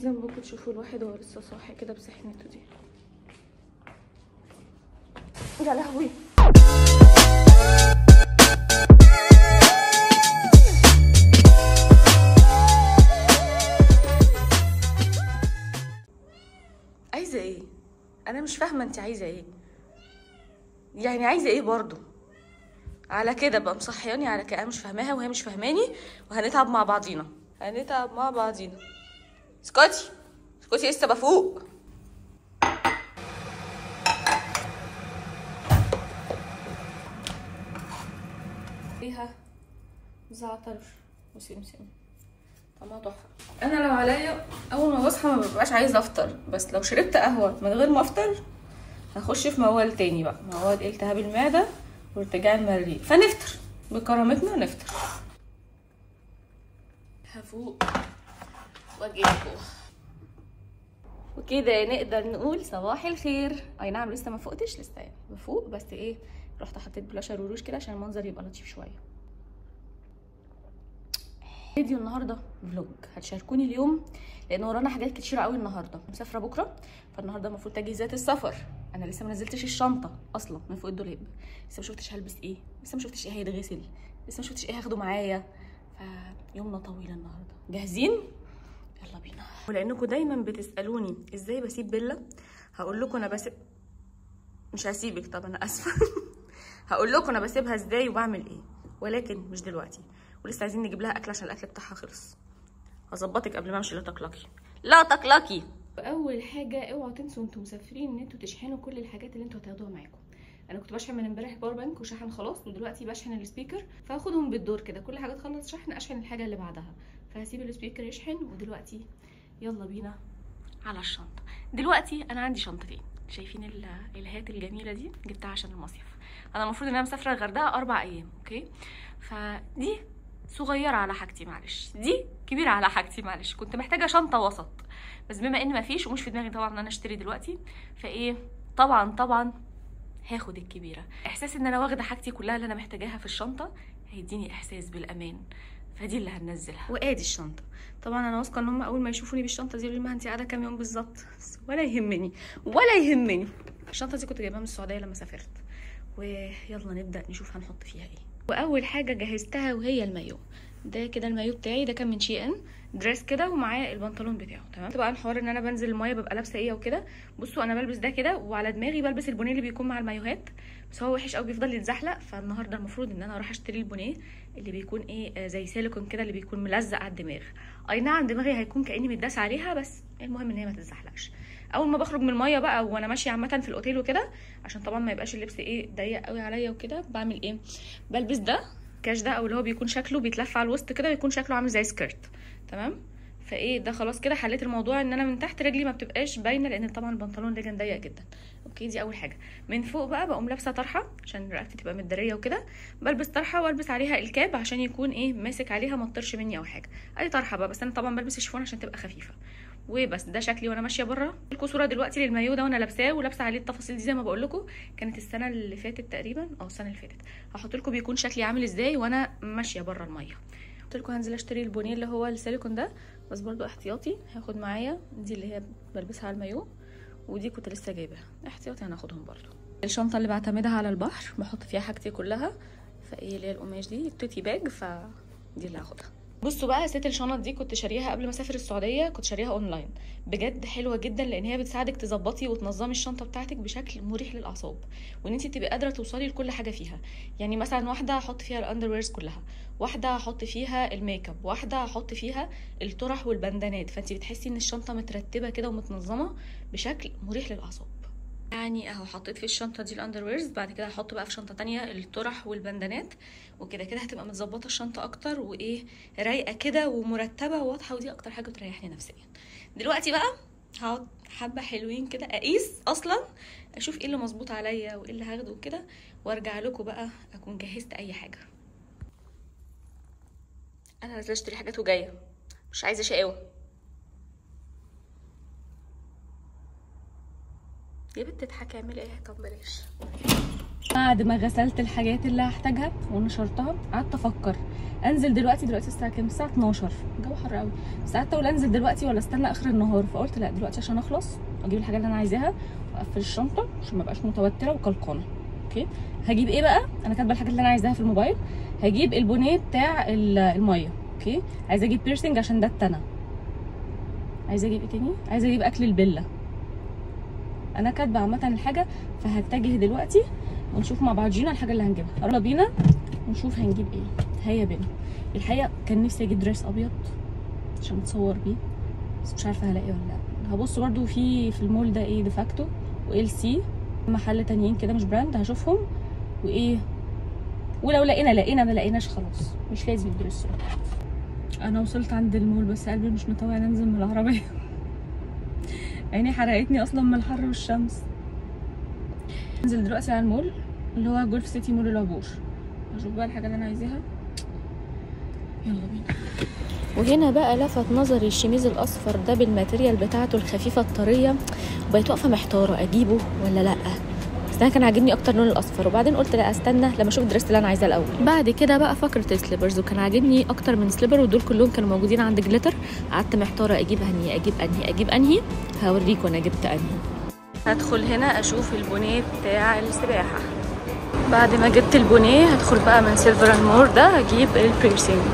زي ما ممكن تشوفوا الواحد هو لسه صاحي كده بسحنته دي يا لهوي عايزه ايه انا مش فاهمه انت عايزه ايه يعني عايزه ايه برضو على كده بقى مصحياني على كده انا مش فاهماها وهي مش فاهماني وهنتعب مع بعضينا هنتعب مع بعضينا اسكتي اسكتي لسه بفوق فيها زعتر وسمسم طعمها تحفه انا لو عليا اول ما بصحى ما ببقاش عايزه افطر بس لو شربت قهوه من غير ما افطر هخش في موال تاني بقى موال التهاب المعده وارتجاع المريء فنفطر بكرامتنا نفطر هفوق واجيلكوا وكده نقدر نقول صباح الخير اي نعم لسه ما فوقتش لسه يعني بفوق بس ايه رحت حطيت بلاشر وروج كده عشان المنظر يبقى لطيف شويه فيديو النهارده فلوج هتشاركوني اليوم لان ورانا حاجات كتيره قوي النهارده مسافره بكره فالنهارده المفروض تجهيزات السفر انا لسه ما نزلتش الشنطه اصلا من فوق الدولاب لسه ما شفتش هلبس ايه لسه ما شفتش ايه هيتغسل لسه ما شفتش ايه هاخده معايا فيومنا طويل النهارده جاهزين يلا بينا ولانكم دايما بتسالوني ازاي بسيب بيلا هقول لكم انا بسيب مش هسيبك طب انا اسفه هقول لكم انا بسيبها ازاي وبعمل ايه ولكن مش دلوقتي ولسه عايزين نجيب لها اكل عشان الاكل بتاعها خلص هظبطك قبل ما امشي لا تقلقي لا تقلقي اول حاجه اوعوا تنسوا انتوا مسافرين ان انتوا تشحنوا كل الحاجات اللي انتوا هتاخدوها معاكم انا كنت بشحن من امبارح باور بانك وشحن خلاص ودلوقتي بشحن السبيكر فهاخدهم بالدور كده كل حاجه تخلص شحن اشحن الحاجه اللي بعدها فهسيب السبيكر يشحن ودلوقتي يلا بينا على الشنطه دلوقتي انا عندي شنطتين شايفين ال- الهات الجميله دي جبتها عشان المصيف انا المفروض ان انا مسافره الغردقه اربع ايام اوكي فدي صغيره على حاجتي معلش دي كبيره على حاجتي معلش كنت محتاجه شنطه وسط بس بما ان مفيش ومش في دماغي طبعا ان انا اشتري دلوقتي فايه طبعا طبعا هاخد الكبيره احساس ان انا واخده حاجتي كلها اللي انا محتاجاها في الشنطه هيديني احساس بالامان فدي اللي هننزلها وادي الشنطه طبعا انا واثقه ان هم اول ما يشوفوني بالشنطه دي يقولوا لي ما انت قاعده كام يوم بالظبط بس ولا يهمني ولا يهمني الشنطه دي كنت جايباها من السعوديه لما سافرت ويلا نبدا نشوف هنحط فيها ايه واول حاجه جهزتها وهي المايو ده كده المايو بتاعي ده كان من شي ان دريس كده ومعاه البنطلون بتاعه تمام بقى الحوار ان انا بنزل المايه ببقى لابسه ايه وكده بصوا انا بلبس ده كده وعلى دماغي بلبس البونيه اللي بيكون مع المايوهات بس هو وحش قوي بيفضل يتزحلق فالنهارده المفروض ان انا اروح اشتري البونيه اللي بيكون ايه آه، زي سيليكون كده اللي بيكون ملزق على الدماغ اي نعم دماغي هيكون كاني متداس عليها بس المهم ان هي ما تتزحلقش اول ما بخرج من الميه بقى وانا ماشيه عامه في الاوتيل وكده عشان طبعا ما يبقاش اللبس ايه ضيق قوي عليا وكده بعمل ايه بلبس ده كاش ده او اللي هو بيكون شكله بيتلف على الوسط كده بيكون شكله عامل زي سكيرت تمام فايه ده خلاص كده حليت الموضوع ان انا من تحت رجلي ما بتبقاش باينه لان طبعا البنطلون ده كان ضيق جدا اوكي دي اول حاجه من فوق بقى بقوم لابسه طرحه عشان رقبتي تبقى متداريه وكده بلبس طرحه والبس عليها الكاب عشان يكون ايه ماسك عليها ما تطرش مني او حاجه اي طرحه بقى بس انا طبعا بلبس الشيفون عشان تبقى خفيفه وبس ده شكلي وانا ماشيه بره لكم صوره دلوقتي للمايو ده وانا لابساه ولابسه عليه التفاصيل دي زي ما بقول لكم كانت السنه اللي فاتت تقريبا او السنه اللي فاتت هحط لكم بيكون شكلي عامل ازاي وانا ماشيه بره الميه قلت لكم هنزل اشتري البونيه اللي هو السيليكون ده بس برضو احتياطي هاخد معايا دي اللي هي بلبسها على المايو ودي كنت لسه جايباها احتياطي انا هاخدهم برضو الشنطه اللي بعتمدها على البحر بحط فيها حاجتي كلها فايه اللي هي القماش دي التوتي باج فدي اللي هاخدها بصوا بقى ست الشنط دي كنت شاريها قبل ما اسافر السعوديه كنت شاريها اونلاين بجد حلوه جدا لان هي بتساعدك تظبطي وتنظمي الشنطه بتاعتك بشكل مريح للاعصاب وان انت تبقي قادره توصلي لكل حاجه فيها يعني مثلا واحده احط فيها الاندرويرز كلها واحده احط فيها الميك اب واحده احط فيها الطرح والبندانات فانت بتحسي ان الشنطه مترتبه كده ومتنظمه بشكل مريح للاعصاب يعني اهو حطيت في الشنطه دي الاندرويرز بعد كده هحط بقى في شنطه تانية الطرح والبندانات وكده كده هتبقى متظبطه الشنطه اكتر وايه رايقه كده ومرتبه وواضحه ودي اكتر حاجه بتريحني نفسيا دلوقتي بقى هقعد حبه حلوين كده اقيس اصلا اشوف ايه اللي مظبوط عليا وايه اللي هاخده وكده وارجع لكم بقى اكون جهزت اي حاجه انا نازله اشتري حاجات وجايه مش عايزه شقاوه يا بنت تضحكي اعملي ايه طب بلاش بعد ما غسلت الحاجات اللي هحتاجها ونشرتها قعدت افكر انزل دلوقتي دلوقتي الساعه كام الساعه 12 الجو حر قوي بس قعدت اقول انزل دلوقتي ولا استنى اخر النهار فقلت لا دلوقتي عشان اخلص اجيب الحاجه اللي انا عايزاها واقفل الشنطه عشان ما ابقاش متوتره وقلقانه اوكي هجيب ايه بقى انا كاتبه الحاجات اللي انا عايزاها في الموبايل هجيب البونيه بتاع ال- الميه اوكي عايزه اجيب بيرسينج عشان ده التنا عايزه اجيب ايه تاني عايزه اجيب اكل البله انا كاتبه عامه الحاجه فهتجه دلوقتي ونشوف مع بعضينا الحاجه اللي هنجيبها يلا بينا ونشوف هنجيب ايه هيا بينا الحقيقه كان نفسي اجيب دريس ابيض عشان اتصور بيه بس مش عارفه هلاقي ولا لا هبص برضو في في المول ده ايه ديفاكتو وال سي محل تانيين كده مش براند هشوفهم وايه ولو لقينا لقينا ما لقيناش خلاص مش لازم الدريس انا وصلت عند المول بس قلبي مش مطوع انزل من العربيه عيني حرقتني اصلا من الحر والشمس انزل دلوقتي على المول اللي هو جولف سيتي مول العبور هشوف بقى الحاجه اللي انا عايزاها يلا بينا وهنا بقى لفت نظري الشميز الاصفر ده بالماتيريال بتاعته الخفيفه الطريه وبقيت واقفه محتاره اجيبه ولا لا بس انا كان عاجبني اكتر لون الاصفر وبعدين قلت لا استنى لما اشوف الدريس اللي انا عايزاه الاول بعد كده بقى فقره السليبرز وكان عاجبني اكتر من سليبر ودول كلهم كانوا موجودين عند جليتر قعدت محتاره اجيب انهي اجيب انهي اجيب انهي هوريكم انا جبت انهي هدخل هنا اشوف البونيه بتاع السباحه بعد ما جبت البونيه هدخل بقى من سيلفر اند مور ده هجيب البيرسينج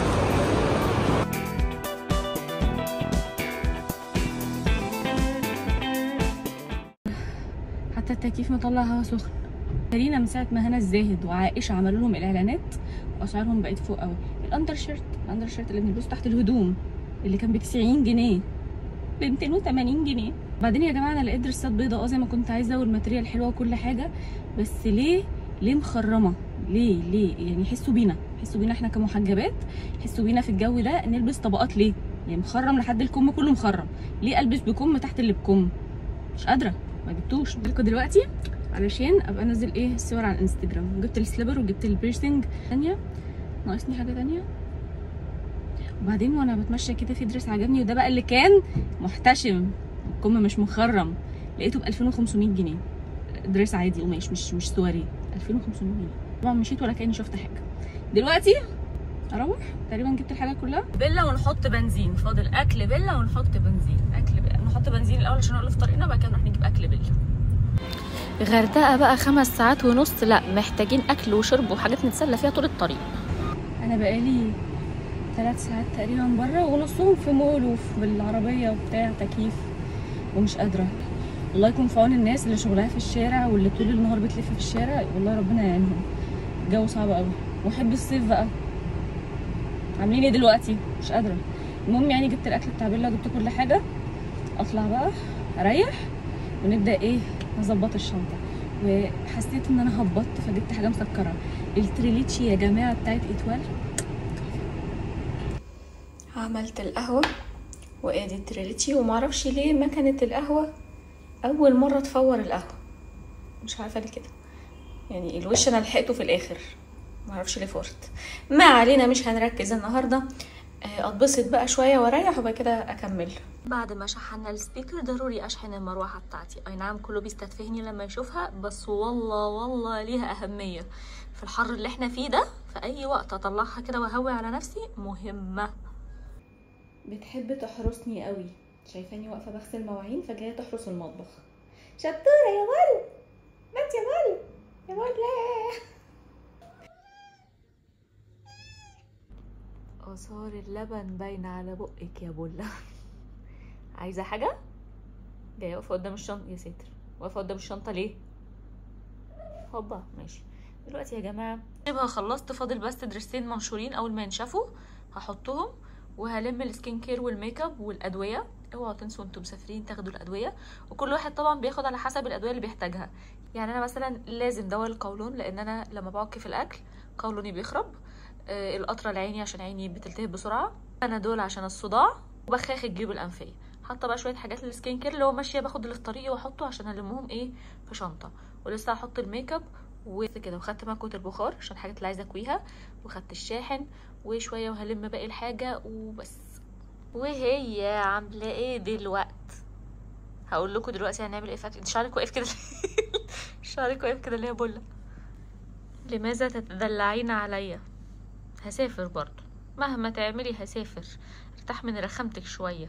حتى التكييف مطلع هوا سخن كارينا من ساعه ما هنا الزاهد وعائشه عملوا لهم الاعلانات واسعارهم بقت فوق قوي الاندر شيرت الاندر شيرت اللي بنلبسه تحت الهدوم اللي كان ب 90 جنيه ب 280 جنيه بعدين يا جماعه انا لقيت درسات بيضاء اه زي ما كنت عايزه والماتريال حلوه وكل حاجه بس ليه ليه مخرمه ليه ليه يعني حسوا بينا حسوا بينا احنا كمحجبات حسوا بينا في الجو ده نلبس طبقات ليه يعني مخرم لحد الكم كله مخرم ليه البس بكم تحت اللي بكم مش قادره ما جبتوش لكم دلوقتي علشان ابقى انزل ايه الصور على الانستجرام جبت السليبر وجبت البيرسينج ثانيه ناقصني حاجه تانية وبعدين وانا بتمشى كده في درس عجبني وده بقى اللي كان محتشم الكم مش مخرم لقيته ب 2500 جنيه دريس عادي قماش مش مش سواري 2500 جنيه طبعا مشيت ولا كاني شفت حاجه دلوقتي اروح تقريبا جبت الحاجه كلها بيلا ونحط بنزين فاضل اكل بيلا ونحط بنزين اكل بيلا نحط بنزين الاول عشان نقول في طريقنا بعد كده نروح نجيب اكل بيلا غردقه بقى خمس ساعات ونص لا محتاجين اكل وشرب وحاجات نتسلى فيها طول الطريق انا بقالي ثلاث ساعات تقريبا بره ونصهم في مول وفي بالعربيه وبتاع تكييف ومش قادره الله يكون في عون الناس اللي شغلها في الشارع واللي طول النهار بتلف في الشارع والله ربنا يعينهم الجو صعب قوي واحب الصيف بقى عاملين ايه دلوقتي مش قادره المهم يعني جبت الاكل بتاع بيلا جبت كل حاجه اطلع بقى اريح ونبدا ايه نظبط الشنطه وحسيت ان انا هبطت فجبت حاجه مسكره التريليتشي يا جماعه بتاعت اتوال عملت القهوه وادي التريليتشي ومعرفش ليه مكنه القهوه اول مره تفور القهوه مش عارفه ليه كده يعني الوش انا لحقته في الاخر معرفش ليه فورت ما علينا مش هنركز النهارده آه، اتبسط بقى شويه واريح وبعد كده اكمل بعد ما شحنا السبيكر ضروري اشحن المروحه بتاعتي اي نعم كله بيستدفهني لما يشوفها بس والله والله ليها اهميه في الحر اللي احنا فيه ده في اي وقت اطلعها كده واهوي على نفسي مهمه بتحب تحرسني قوي شايفاني واقفه بغسل مواعين فجايه تحرس المطبخ شطوره يا ول مات يا ول يا ول لا آثار اللبن باينة على بقك يا بولا عايزة حاجة؟ جاية واقفة قدام الشنطة يا ساتر واقفة قدام الشنطة ليه؟ هوبا ماشي دلوقتي يا جماعة شبه خلصت فاضل بس درسين منشورين أول ما ينشفوا هحطهم وهلم السكين كير والميك اب والأدوية اوعوا تنسوا انتوا مسافرين تاخدوا الأدوية وكل واحد طبعا بياخد على حسب الأدوية اللي بيحتاجها يعني أنا مثلا لازم دواء القولون لأن أنا لما بعك في الأكل قولوني بيخرب آه، القطره لعيني عشان عيني بتلتهب بسرعه بنادول عشان الصداع وبخاخ الجيوب الانفيه حاطه بقى شويه حاجات للسكين كير اللي هو ماشيه باخد اللي في طريقي واحطه عشان المهم ايه في شنطه ولسه هحط الميك اب وكده وخدت مكوه البخار عشان الحاجات اللي عايزه اكويها وخدت الشاحن وشويه وهلم باقي الحاجه وبس وهي عامله ايه دلوقت هقول لكم دلوقتي هنعمل ايه فات انت شعرك واقف كده ليه؟ شعرك واقف كده ليه يا بولا لماذا تتدلعين عليا هسافر برضو مهما تعملي هسافر ارتاح من رخامتك شوية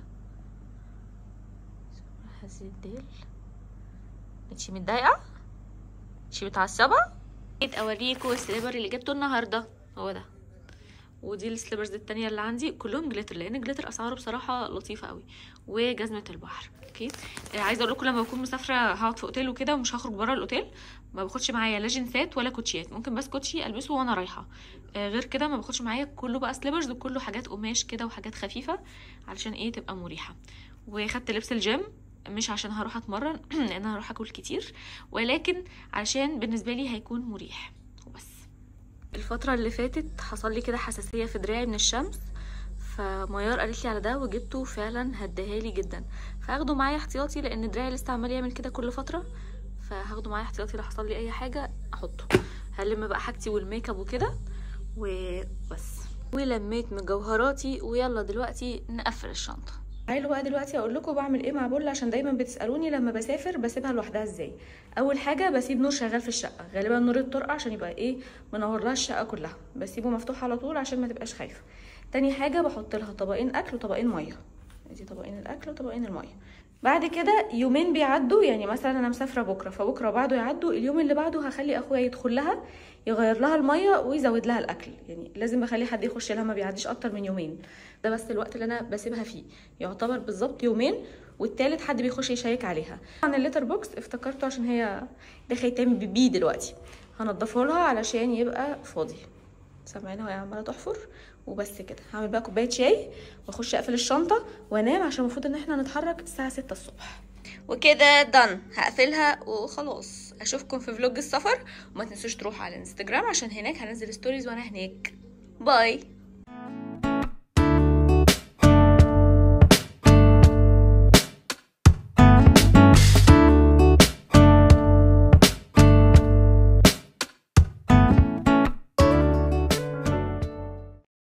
هزي الديل انتي متضايقة انتي متعصبة جيت اوريكوا السليبر اللي جبته النهاردة هو ده ودي السليبرز التانية اللي عندي كلهم جليتر لان جليتر اسعاره بصراحة لطيفة قوي وجزمة البحر اوكي آه، عايزه اقول لكم لما بكون مسافره هقعد في اوتيل وكده ومش هخرج بره الاوتيل ما باخدش معايا لا جنسات ولا كوتشيات ممكن بس كوتشي البسه وانا رايحه آه، غير كده ما باخدش معايا كله بقى سليبرز وكله حاجات قماش كده وحاجات خفيفه علشان ايه تبقى مريحه وخدت لبس الجيم مش عشان هروح اتمرن لان هروح اكل كتير ولكن علشان بالنسبه لي هيكون مريح وبس الفتره اللي فاتت حصل لي كده حساسيه في دراعي من الشمس فميار قالت لي على ده وجبته فعلا هداهالي جدا فهاخده معايا احتياطي لان دراعي لسه عمال يعمل كده كل فتره فهاخده معايا احتياطي لو حصل لي اي حاجه احطه هلم بقى حاجتي والميك اب وكده وبس ولميت مجوهراتي ويلا دلوقتي نقفل الشنطه تعالوا بقى دلوقتي اقول لكم بعمل ايه مع بولا عشان دايما بتسالوني لما بسافر بسيبها لوحدها ازاي اول حاجه بسيب نور شغال في الشقه غالبا نور الطرقه عشان يبقى ايه منور لها الشقه كلها بسيبه مفتوح على طول عشان ما تبقاش خايفه تاني حاجه بحط لها طبقين اكل وطبقين ميه ادي طبقين الاكل وطبقين الميه بعد كده يومين بيعدوا يعني مثلا انا مسافره بكره فبكره بعده يعدوا اليوم اللي بعده هخلي اخويا يدخل لها يغير لها الميه ويزود لها الاكل يعني لازم اخلي حد يخش لها ما بيعديش اكتر من يومين ده بس الوقت اللي انا بسيبها فيه يعتبر بالظبط يومين والتالت حد بيخش يشيك عليها عن الليتر بوكس افتكرته عشان هي داخل يتعمل بيه دلوقتي هنضفه لها علشان يبقى فاضي سامعينها وهي عماله تحفر وبس كده هعمل بقى كوبايه شاي واخش اقفل الشنطه وانام عشان المفروض ان احنا نتحرك الساعه 6 الصبح وكده دن هقفلها وخلاص اشوفكم في فلوج السفر وما تنسوش تروحوا على الانستجرام عشان هناك هنزل ستوريز وانا هناك باي